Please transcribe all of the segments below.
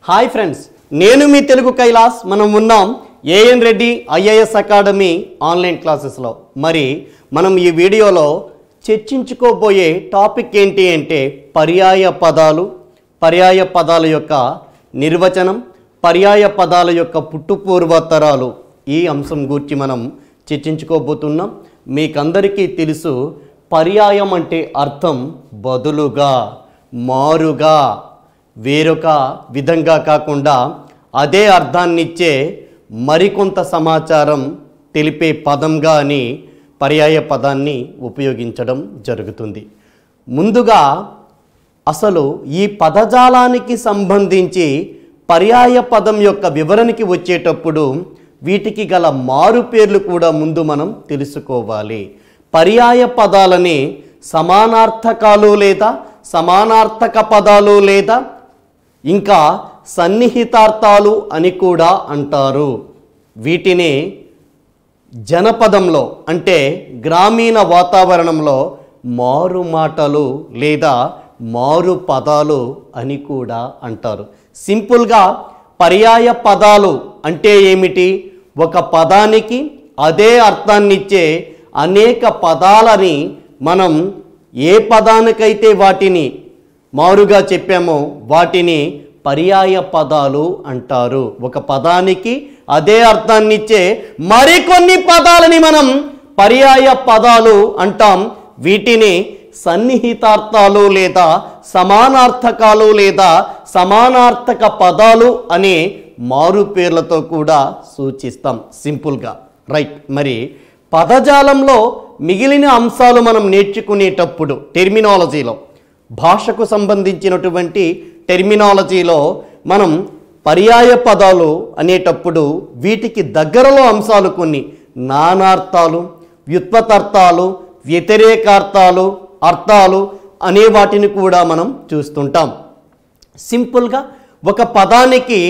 hi friends నేను మీ తెలుగు కైలాస్ మనం ఉన్నాం AN Reddy IAS academy online క్లాసెస్లో మరి మనం ఈ వీడియోలో చర్చించుకోబోయే టాపిక్ ఏంటి అంటే పర్యాయ పదాలు పర్యాయ పదాల యొక్క నిర్వచనం పర్యాయ పదాల యొక్క పుట్టుపూర్వతరాలు ఈ అంశం గురించి మనం చర్చించుకోబోతున్నాం మీకందరికీ తెలుసు పర్యాయం అంటే అర్థం బదులుగా మారుగా వేరొక విధంగా కాకుండా అదే అర్థాన్నిచ్చే మరికొంత సమాచారం తెలిపే పదంగా అని పర్యాయ పదాన్ని ఉపయోగించడం జరుగుతుంది ముందుగా అసలు ఈ పదజాలానికి సంబంధించి పర్యాయ పదం యొక్క వివరణకి వచ్చేటప్పుడు వీటికి గల మారు పేర్లు కూడా ముందు మనం తెలుసుకోవాలి పర్యాయ పదాలని సమానార్థకాలు లేదా సమానార్థక పదాలు లేదా ఇంకా సన్నిహితార్థాలు అని కూడా అంటారు వీటిని జనపదంలో అంటే గ్రామీణ వాతావరణంలో మారు మాటలు లేదా మారు పదాలు అని కూడా అంటారు సింపుల్గా పర్యాయ పదాలు అంటే ఏమిటి ఒక పదానికి అదే అర్థాన్నిచ్చే అనేక పదాలని మనం ఏ పదానికైతే వాటిని మారుగా చెప్పామో వాటిని పర్యాయ పదాలు అంటారు ఒక పదానికి అదే అర్థాన్నిచ్చే మరికొన్ని పదాలని మనం పర్యాయ పదాలు అంటాం వీటిని సన్నిహితార్థాలు లేదా సమానార్థకాలు లేదా సమానార్థక పదాలు అనే మారు పేర్లతో కూడా సూచిస్తాం సింపుల్గా రైట్ మరి పదజాలంలో మిగిలిన అంశాలు మనం నేర్చుకునేటప్పుడు టెర్మినాలజీలో భాషకు సంబంధించినటువంటి టెర్మినాలజీలో మనం పర్యాయ పదాలు అనేటప్పుడు వీటికి దగ్గరలో అంశాలు కొన్ని నానార్థాలు వ్యుత్పతార్థాలు వ్యతిరేకార్థాలు అర్థాలు అనే వాటిని కూడా మనం చూస్తుంటాం సింపుల్గా ఒక పదానికి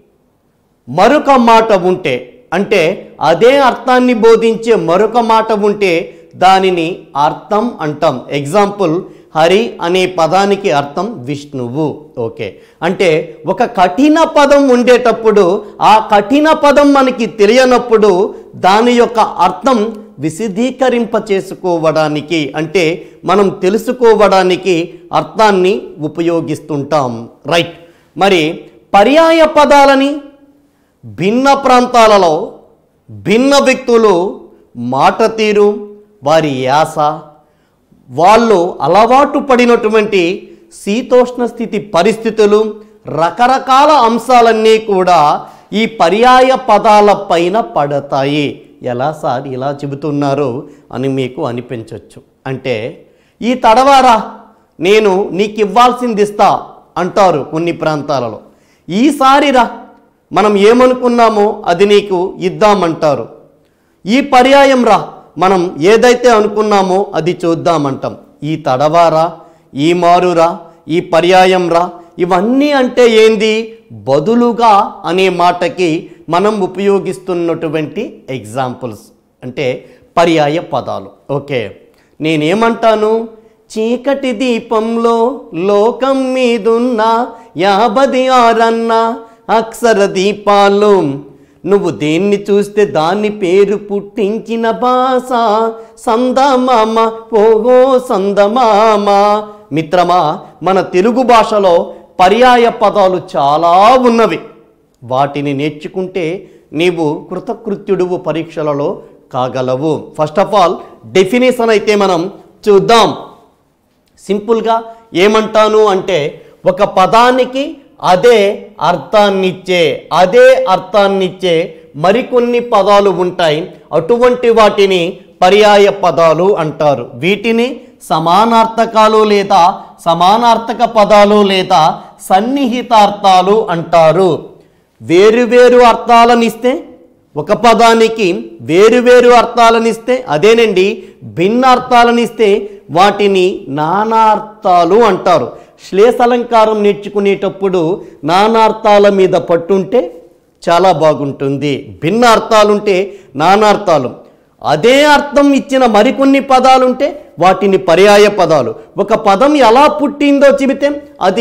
మరొక మాట ఉంటే అంటే అదే అర్థాన్ని బోధించే మరొక మాట ఉంటే దానిని అర్థం అంటాం ఎగ్జాంపుల్ హరి అనే పదానికి అర్థం విష్ణువు ఓకే అంటే ఒక కఠిన పదం ఉండేటప్పుడు ఆ కఠిన పదం మనకి తెలియనప్పుడు దాని యొక్క అర్థం విశదీకరింప చేసుకోవడానికి అంటే మనం తెలుసుకోవడానికి అర్థాన్ని ఉపయోగిస్తుంటాం రైట్ మరి పర్యాయ పదాలని భిన్న ప్రాంతాలలో భిన్న వ్యక్తులు మాట తీరు వారి యాస వాళ్ళు అలవాటు పడినటువంటి శీతోష్ణ స్థితి పరిస్థితులు రకరకాల అంశాలన్నీ కూడా ఈ పర్యాయ పదాల పైన పడతాయి ఎలా సార్ ఇలా చెబుతున్నారు అని మీకు అనిపించవచ్చు అంటే ఈ తడవారా నేను నీకు ఇవ్వాల్సింది ఇస్తా అంటారు కొన్ని ప్రాంతాలలో ఈసారి రా మనం ఏమనుకున్నామో అది నీకు ఇద్దామంటారు ఈ పర్యాయం రా మనం ఏదైతే అనుకున్నామో అది చూద్దామంటాం ఈ తడవారా ఈ మారురా ఈ పర్యాయం రా ఇవన్నీ అంటే ఏంది బదులుగా అనే మాటకి మనం ఉపయోగిస్తున్నటువంటి ఎగ్జాంపుల్స్ అంటే పర్యాయ పదాలు ఓకే నేనేమంటాను చీకటి దీపంలో లోకం మీదున్న యాభది ఆరన్న అక్షర దీపాలు నువ్వు దేన్ని చూస్తే దాని పేరు పుట్టించిన భాష సందమామ ఓహో సందమామ మిత్రమా మన తెలుగు భాషలో పర్యాయ పదాలు చాలా ఉన్నవి వాటిని నేర్చుకుంటే నీవు కృతకృత్యుడువు పరీక్షలలో కాగలవు ఫస్ట్ ఆఫ్ ఆల్ డెఫినేషన్ అయితే మనం చూద్దాం సింపుల్గా ఏమంటాను అంటే ఒక పదానికి అదే అర్థాన్నిచ్చే అదే అర్థాన్నిచ్చే మరికొన్ని పదాలు ఉంటాయి అటువంటి వాటిని పర్యాయ పదాలు అంటారు వీటిని సమానార్థకాలు లేదా సమానార్థక పదాలు లేదా సన్నిహితార్థాలు అంటారు వేరువేరు అర్థాలనిస్తే ఒక పదానికి వేరువేరు అర్థాలనిస్తే అదేనండి భిన్న అర్థాలనిస్తే వాటిని నానార్థాలు అంటారు శ్లేషాలంకారం నేర్చుకునేటప్పుడు నానార్థాల మీద పట్టుంటే చాలా బాగుంటుంది భిన్న అర్థాలుంటే నానార్థాలు అదే అర్థం ఇచ్చిన మరికొన్ని పదాలుంటే వాటిని పర్యాయ పదాలు ఒక పదం ఎలా పుట్టిందో చెబితే అది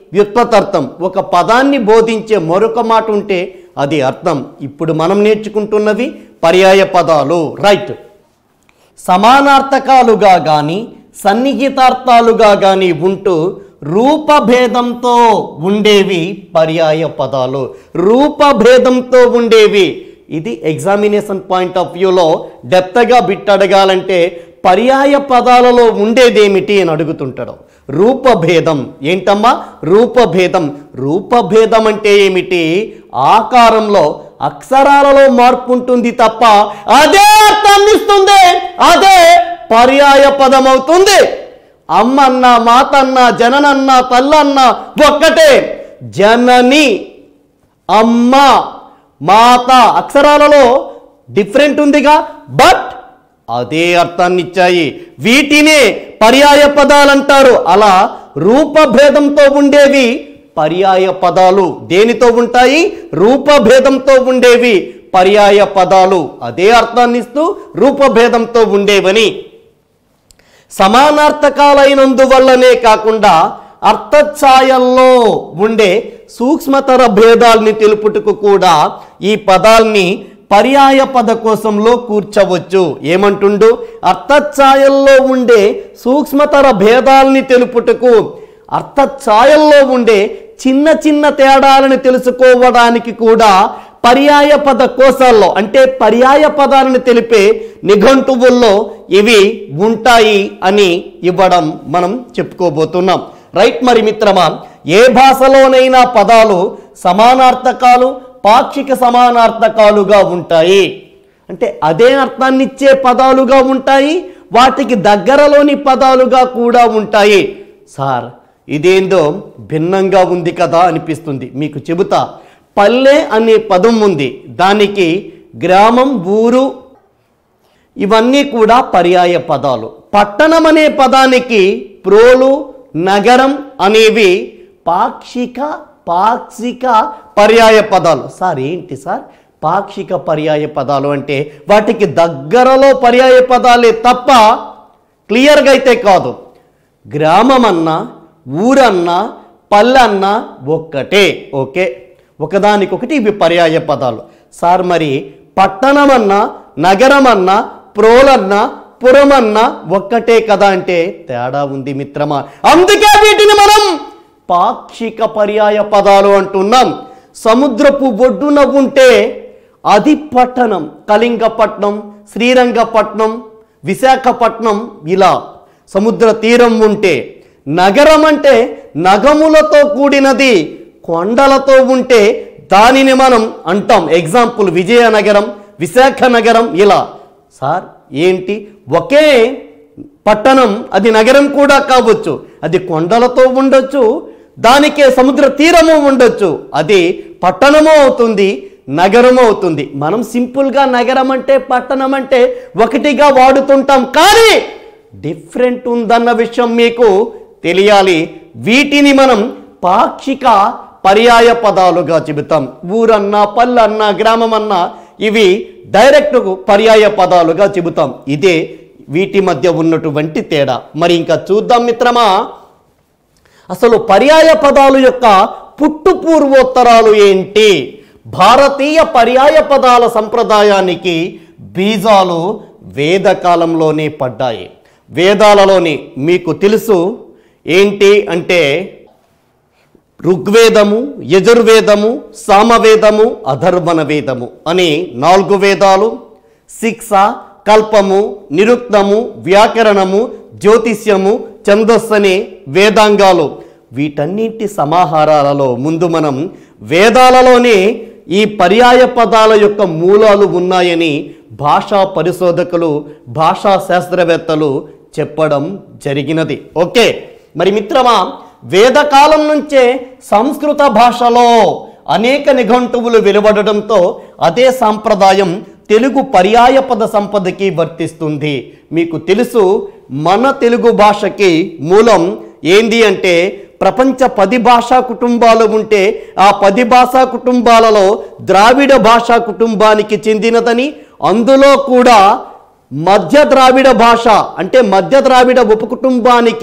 వ్యుత్పతార్థం ఒక పదాన్ని బోధించే మరొక మాట ఉంటే అది అర్థం ఇప్పుడు మనం నేర్చుకుంటున్నవి పర్యాయ పదాలు రైట్ సమానార్థకాలుగా కానీ సన్నిహితార్థాలుగా కానీ ఉంటూ రూపభేదంతో ఉండేవి పర్యాయ పదాలు రూపభేదంతో ఉండేవి ఇది ఎగ్జామినేషన్ పాయింట్ ఆఫ్ వ్యూలో డెప్త్గా బిట్ అడగాలంటే పర్యాయ పదాలలో ఉండేదేమిటి అని అడుగుతుంటాడు రూపభేదం ఏంటమ్మా రూపభేదం రూపభేదం అంటే ఏమిటి ఆకారంలో అక్షరాలలో మార్పు ఉంటుంది తప్ప అదే అర్థాన్ని ఇస్తుంది అదే పర్యాయ పదం అవుతుంది అమ్మన్న మాతన్న జననన్న తల్లన్న ఒక్కటే జనని అమ్మ మాత అక్షరాలలో డిఫరెంట్ ఉందిగా బట్ అదే అర్థాన్ని ఇచ్చాయి వీటినే పర్యాయ పదాలు అంటారు అలా రూపభేదంతో ఉండేవి పర్యాయ పదాలు దేనితో ఉంటాయి రూపభేదంతో ఉండేవి పర్యాయ పదాలు అదే అర్థాన్ని ఇస్తూ రూపభేదంతో ఉండేవని సమానార్థకాలైనందువల్లనే కాకుండా అర్థఛాయల్లో ఉండే సూక్ష్మతర భేదాల్ని తెలుపుటకు కూడా ఈ పదాల్ని పర్యాయ పద కోశంలో కూర్చవచ్చు ఏమంటుండు అర్థఛాయల్లో ఉండే సూక్ష్మతర భేదాల్ని తెలుపుటకు అర్థఛాయల్లో ఉండే చిన్న చిన్న తేడాలను తెలుసుకోవడానికి కూడా పర్యాయ పద కోశాల్లో అంటే పర్యాయ పదాలను తెలిపే నిఘంటువుల్లో ఇవి ఉంటాయి అని ఇవ్వడం మనం చెప్పుకోబోతున్నాం రైట్ మరి మిత్రమా ఏ భాషలోనైనా పదాలు సమానార్థకాలు పాక్షిక సమానార్థకాలుగా ఉంటాయి అంటే అదే అర్థాన్ని ఇచ్చే పదాలుగా ఉంటాయి వాటికి దగ్గరలోని పదాలుగా కూడా ఉంటాయి సార్ ఇదేందో భిన్నంగా ఉంది కదా అనిపిస్తుంది మీకు చెబుతా పల్లె అనే పదం ఉంది దానికి గ్రామం ఊరు ఇవన్నీ కూడా పర్యాయ పదాలు పట్టణం అనే పదానికి ప్రోలు నగరం అనేవి పాక్షిక పాక్షిక పర్యాయ పదాలు సార్ ఏంటి సార్ పాక్షిక పర్యాయ పదాలు అంటే వాటికి దగ్గరలో పర్యాయ పదాలే తప్ప క్లియర్గా అయితే కాదు గ్రామం అన్నా ఊరన్నా పల్లెన్నా ఒక్కటే ఓకే ఒకదానికొకటి ఇవి పర్యాయ పదాలు సార్ మరి పట్టణమన్నా నగరమన్నా ప్రోలన్నా పురమన్నా ఒక్కటే కదా అంటే తేడా ఉంది మిత్రమా అందుకే వీటిని మనం పాక్షిక పర్యాయ పదాలు అంటున్నాం సముద్రపు ఒడ్డున ఉంటే అది పట్టణం కళింగపట్నం శ్రీరంగపట్నం విశాఖపట్నం ఇలా సముద్ర తీరం ఉంటే నగరం అంటే నగములతో కూడినది కొండలతో ఉంటే దానిని మనం అంటాం ఎగ్జాంపుల్ విజయనగరం విశాఖ నగరం ఇలా సార్ ఏంటి ఒకే పట్టణం అది నగరం కూడా కావచ్చు అది కొండలతో ఉండొచ్చు దానికే సముద్ర తీరము ఉండొచ్చు అది పట్టణము అవుతుంది నగరము అవుతుంది మనం సింపుల్గా నగరం అంటే పట్టణం అంటే ఒకటిగా వాడుతుంటాం కానీ డిఫరెంట్ ఉందన్న విషయం మీకు తెలియాలి వీటిని మనం పాక్షిక పర్యాయ పదాలుగా చెబుతాం ఊరన్నా పల్లన్నా గ్రామం అన్నా ఇవి డైరెక్ట్ పర్యాయ పదాలుగా చెబుతాం ఇదే వీటి మధ్య ఉన్నటువంటి తేడా మరి ఇంకా చూద్దాం మిత్రమా అసలు పర్యాయ పదాలు యొక్క పుట్టు పూర్వోత్తరాలు ఏంటి భారతీయ పర్యాయ పదాల సంప్రదాయానికి బీజాలు వేదకాలంలోనే పడ్డాయి వేదాలలోని మీకు తెలుసు ఏంటి అంటే ఋగ్వేదము యజుర్వేదము సామవేదము అధర్వణ వేదము అని నాలుగు వేదాలు శిక్ష కల్పము నిరుక్తము వ్యాకరణము జ్యోతిష్యము ఛందస్సు అనే వేదాంగాలు వీటన్నింటి సమాహారాలలో ముందు మనం వేదాలలోనే ఈ పర్యాయ పదాల యొక్క మూలాలు ఉన్నాయని భాషా పరిశోధకులు భాషా శాస్త్రవేత్తలు చెప్పడం జరిగినది ఓకే మరి మిత్రమా వేదకాలం నుంచే సంస్కృత భాషలో అనేక నిఘంటువులు వెలువడడంతో అదే సాంప్రదాయం తెలుగు పర్యాయ పద సంపదకి వర్తిస్తుంది మీకు తెలుసు మన తెలుగు భాషకి మూలం ఏంది అంటే ప్రపంచ పది భాషా కుటుంబాలు ఉంటే ఆ పది భాషా కుటుంబాలలో ద్రావిడ భాషా కుటుంబానికి చెందినదని అందులో కూడా మధ్య ద్రావిడ భాష అంటే మధ్య ద్రావిడ ఉపకుటుంబానికి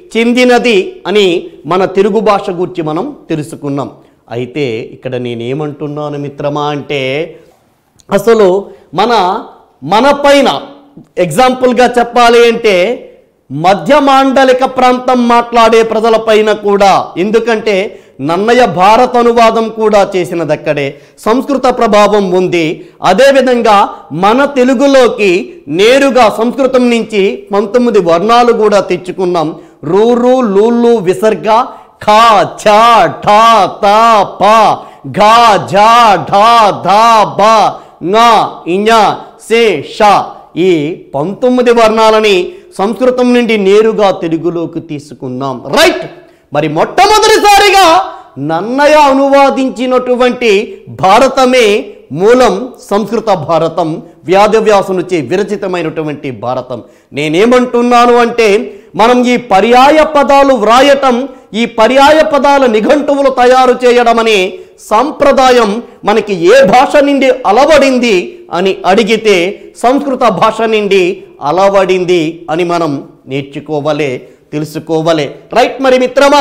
చెందినది అని మన తెలుగు భాష గురించి మనం తెలుసుకున్నాం అయితే ఇక్కడ నేనేమంటున్నాను మిత్రమా అంటే అసలు మన మన పైన ఎగ్జాంపుల్గా చెప్పాలి అంటే మధ్య మాండలిక ప్రాంతం మాట్లాడే ప్రజలపైన కూడా ఎందుకంటే నన్నయ్య భారత అనువాదం కూడా చేసినది అక్కడే సంస్కృత ప్రభావం ఉంది అదేవిధంగా మన తెలుగులోకి నేరుగా సంస్కృతం నుంచి పంతొమ్మిది వర్ణాలు కూడా తెచ్చుకున్నాం రూరు లూలు విసర్గ ఖా ఛా ఠా తా పా ఘా ఝా ఢా ధా బా ంగా ఇñ సే షా ఈ పంతొమ్మిది వర్ణాలని సంస్కృతం నుండి నేరుగా తెలుగులోకి తీసుకున్నాం రైట్ మరి మొట్టమొదటిసారిగా నన్నయ అనువాదించినటువంటి భారతమే మూలం సంస్కృత భారతం వ్యాధవ్యాసునుచే విరచితమైనటువంటి భారతం నేనేమంటున్నాను అంటే మనం ఈ పర్యాయ పదాలు వ్రాయటం ఈ పర్యాయ పదాల నిఘంటువులు తయారు చేయడం అనే సాంప్రదాయం మనకి ఏ భాష నుండి అలవడింది అని అడిగితే సంస్కృత భాష నుండి అలవడింది అని మనం నేర్చుకోవలే తెలుసుకోవలే రైట్ మరి మిత్రమా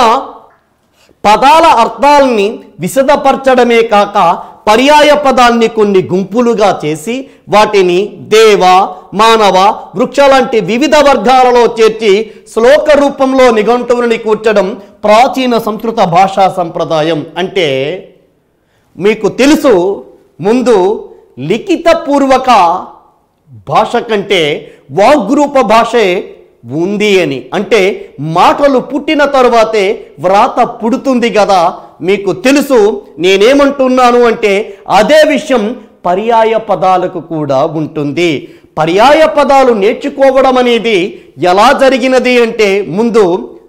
పదాల అర్థాలని విశదపరచడమే కాక పర్యాయ పదాన్ని కొన్ని గుంపులుగా చేసి వాటిని దేవ మానవ వృక్ష లాంటి వివిధ వర్గాలలో చేర్చి శ్లోక రూపంలో నిఘంటువులని కూర్చడం ప్రాచీన సంస్కృత భాషా సంప్రదాయం అంటే మీకు తెలుసు ముందు లిఖితపూర్వక భాష కంటే వాగ్రూప భాషే ఉంది అని అంటే మాటలు పుట్టిన తరువాతే వ్రాత పుడుతుంది కదా మీకు తెలుసు నేనేమంటున్నాను అంటే అదే విషయం పర్యాయ పదాలకు కూడా ఉంటుంది పర్యాయ పదాలు నేర్చుకోవడం అనేది ఎలా జరిగినది అంటే ముందు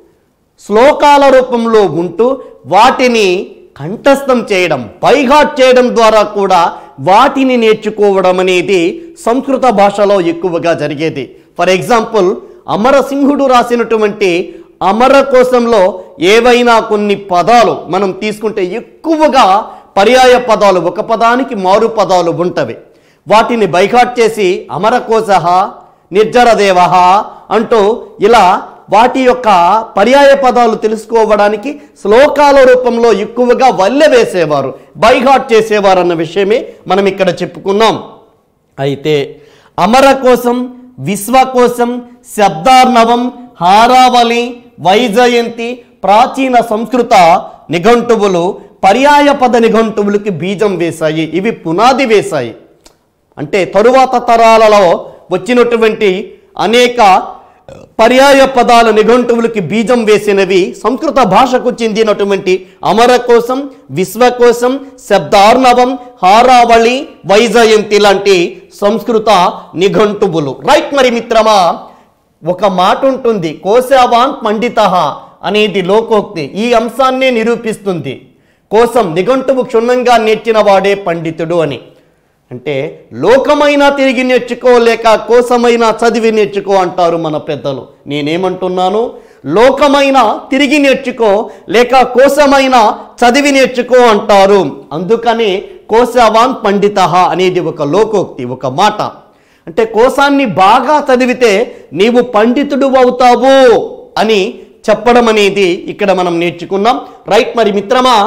శ్లోకాల రూపంలో ఉంటూ వాటిని కంఠస్థం చేయడం పైఘాట్ చేయడం ద్వారా కూడా వాటిని నేర్చుకోవడం అనేది సంస్కృత భాషలో ఎక్కువగా జరిగేది ఫర్ ఎగ్జాంపుల్ అమరసింహుడు రాసినటువంటి అమర కోశంలో ఏవైనా కొన్ని పదాలు మనం తీసుకుంటే ఎక్కువగా పర్యాయ పదాలు ఒక పదానికి మారు పదాలు ఉంటవి వాటిని బైకాట్ చేసి అమరకోశ నిర్జరదేవ అంటూ ఇలా వాటి యొక్క పర్యాయ పదాలు తెలుసుకోవడానికి శ్లోకాల రూపంలో ఎక్కువగా వల్లె వేసేవారు బైఘాట్ చేసేవారు అన్న విషయమే మనం ఇక్కడ చెప్పుకున్నాం అయితే అమర కోసం విశ్వ కోసం శబ్దార్ణవం హారావళి వైజయంతి ప్రాచీన సంస్కృత నిఘంటువులు పర్యాయ పద నిఘంటువులకి బీజం వేశాయి ఇవి పునాది వేశాయి అంటే తరువాత తరాలలో వచ్చినటువంటి అనేక పర్యాయ పదాల నిఘంటువులకి బీజం వేసినవి సంస్కృత భాషకు చెందినటువంటి అమర కోసం విశ్వకోశం శబ్దార్ణవం హారావళి వైజయంతి లాంటి సంస్కృత నిఘంటువులు రైట్ మరి మిత్రమా ఒక మాట ఉంటుంది కోశావాన్ పండిత అనేది లోకోక్తి ఈ అంశాన్నే నిరూపిస్తుంది కోసం నిఘంటువు క్షుణ్ణంగా నేర్చిన వాడే పండితుడు అని అంటే లోకమైనా తిరిగి నేర్చుకో లేక కోసమైనా చదివి నేర్చుకో అంటారు మన పెద్దలు నేనేమంటున్నాను లోకమైనా తిరిగి నేర్చుకో లేక కోసమైనా చదివి నేర్చుకో అంటారు అందుకని కోశవాన్ పండిత అనేది ఒక లోకోక్తి ఒక మాట అంటే కోసాన్ని బాగా చదివితే నీవు పండితుడు అవుతావు అని చెప్పడం అనేది ఇక్కడ మనం నేర్చుకున్నాం రైట్ మరి మిత్రమా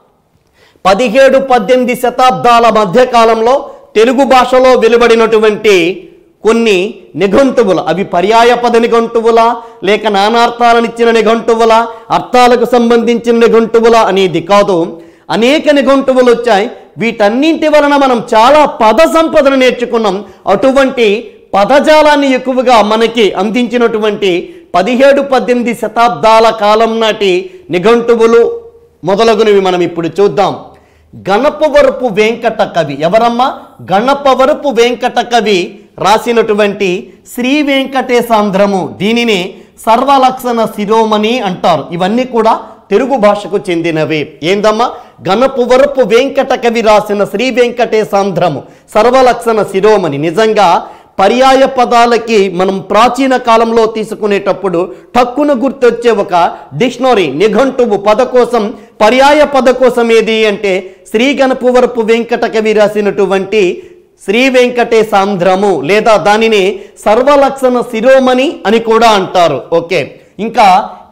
పదిహేడు పద్దెనిమిది శతాబ్దాల మధ్యకాలంలో తెలుగు భాషలో వెలువడినటువంటి కొన్ని నిఘంటువుల అవి పర్యాయ పద నిఘంటువుల లేక నానార్థాలనిచ్చిన నిఘంటువుల అర్థాలకు సంబంధించిన నిఘంటువుల అనేది కాదు అనేక నిఘంటువులు వచ్చాయి వీటన్నింటి వలన మనం చాలా పద సంపదను నేర్చుకున్నాం అటువంటి పదజాలాన్ని ఎక్కువగా మనకి అందించినటువంటి పదిహేడు పద్దెనిమిది శతాబ్దాల కాలం నాటి నిఘంటువులు మొదలగునవి మనం ఇప్పుడు చూద్దాం గణపవరపు వెంకట కవి ఎవరమ్మా గణపవరపు వెంకట కవి రాసినటువంటి శ్రీ వెంకటేశాంధ్రము దీనిని సర్వలక్షణ శిరోమణి అంటారు ఇవన్నీ కూడా తెలుగు భాషకు చెందినవి ఏందమ్మా గణపవరపు వెంకట కవి రాసిన శ్రీ వెంకటేశాంధ్రము సర్వలక్షణ శిరోమణి నిజంగా పర్యాయ పదాలకి మనం ప్రాచీన కాలంలో తీసుకునేటప్పుడు టక్కున గుర్తొచ్చే ఒక డిక్షనరీ నిఘంటువు పదకోసం పర్యాయ పదకోసం ఏది అంటే శ్రీ గణపువరపు వెంకట కవి రాసినటువంటి శ్రీ వెంకటేశాంధ్రము లేదా దానిని సర్వలక్షణ శిరోమణి అని కూడా అంటారు ఓకే ఇంకా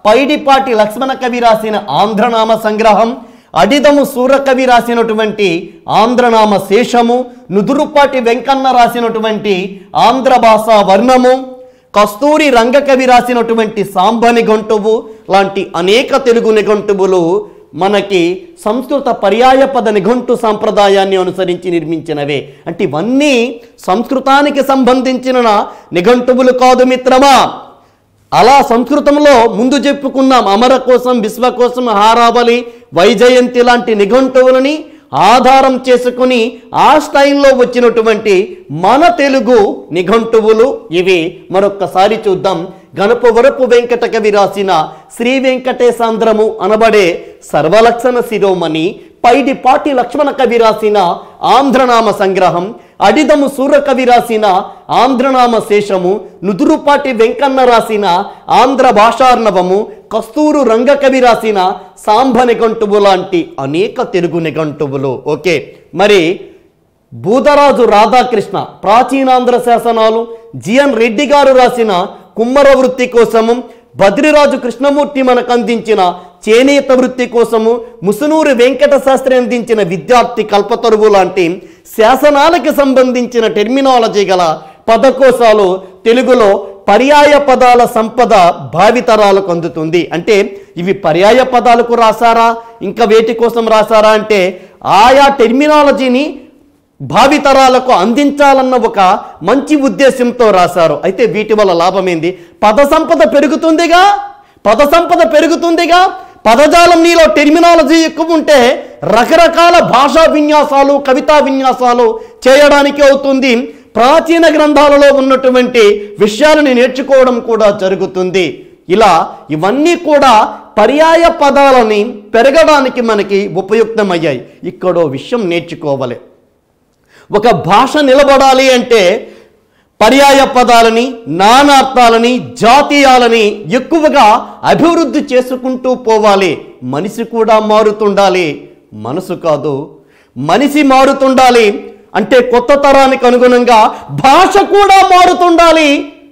పైడిపాటి లక్ష్మణ కవి రాసిన ఆంధ్రనామ సంగ్రహం అడిదము సూరకవి రాసినటువంటి ఆంధ్రనామ శేషము నుదురుపాటి వెంకన్న రాసినటువంటి ఆంధ్ర భాషా వర్ణము కస్తూరి రంగకవి రాసినటువంటి సాంబ నిఘంటువు లాంటి అనేక తెలుగు నిఘంటువులు మనకి సంస్కృత పర్యాయపద నిఘంటు సాంప్రదాయాన్ని అనుసరించి నిర్మించినవే అంటే ఇవన్నీ సంస్కృతానికి సంబంధించిన నిఘంటువులు కాదు మిత్రమా అలా సంస్కృతంలో ముందు చెప్పుకున్నాం అమర కోసం విశ్వ కోసం హారావలి వైజయంతి లాంటి నిఘంటువులని ఆధారం చేసుకుని ఆ స్టైల్లో వచ్చినటువంటి మన తెలుగు నిఘంటువులు ఇవి మరొక్కసారి చూద్దాం గణపవరపు వెంకట కవి రాసిన శ్రీ వెంకటేశాంధ్రము అనబడే సర్వలక్షణ శిరోమణి పైడిపాటి లక్ష్మణ కవి రాసిన ఆంధ్రనామ సంగ్రహం అడిదము సూరకవి రాసిన ఆంధ్రనామ శేషము నుదురుపాటి వెంకన్న రాసిన ఆంధ్ర భాషార్ణవము కస్తూరు రంగకవి రాసిన సాంబ నిఘంటువు లాంటి అనేక తెలుగు నిఘంటువులు ఓకే మరి భూతరాజు రాధాకృష్ణ ప్రాచీనాంధ్ర శాసనాలు జిఎన్ రెడ్డి గారు రాసిన కుమ్మర వృత్తి కోసము బద్రిరాజు కృష్ణమూర్తి మనకు అందించిన చేనేత వృత్తి కోసము ముసునూరు వెంకట శాస్త్రి అందించిన విద్యార్థి కల్పతరువు లాంటి శాసనాలకు సంబంధించిన టెర్మినాలజీ గల పదకోశాలు తెలుగులో పర్యాయ పదాల సంపద భావితరాలకు అందుతుంది అంటే ఇవి పర్యాయ పదాలకు రాశారా ఇంకా వేటి కోసం రాశారా అంటే ఆయా టెర్మినాలజీని భావితరాలకు అందించాలన్న ఒక మంచి ఉద్దేశంతో రాశారు అయితే వీటి వల్ల లాభం ఏంది పద సంపద పెరుగుతుందిగా పద సంపద పెరుగుతుందిగా పదజాలం నీలో టెర్మినాలజీ ఎక్కువ ఉంటే రకరకాల భాషా విన్యాసాలు కవితా విన్యాసాలు చేయడానికి అవుతుంది ప్రాచీన గ్రంథాలలో ఉన్నటువంటి విషయాలని నేర్చుకోవడం కూడా జరుగుతుంది ఇలా ఇవన్నీ కూడా పర్యాయ పదాలని పెరగడానికి మనకి ఉపయుక్తమయ్యాయి ఇక్కడో విషయం నేర్చుకోవాలి ఒక భాష నిలబడాలి అంటే పర్యాయ పదాలని నానార్థాలని జాతీయాలని ఎక్కువగా అభివృద్ధి చేసుకుంటూ పోవాలి మనిషి కూడా మారుతుండాలి మనసు కాదు మనిషి మారుతుండాలి అంటే కొత్త తరానికి అనుగుణంగా భాష కూడా మారుతుండాలి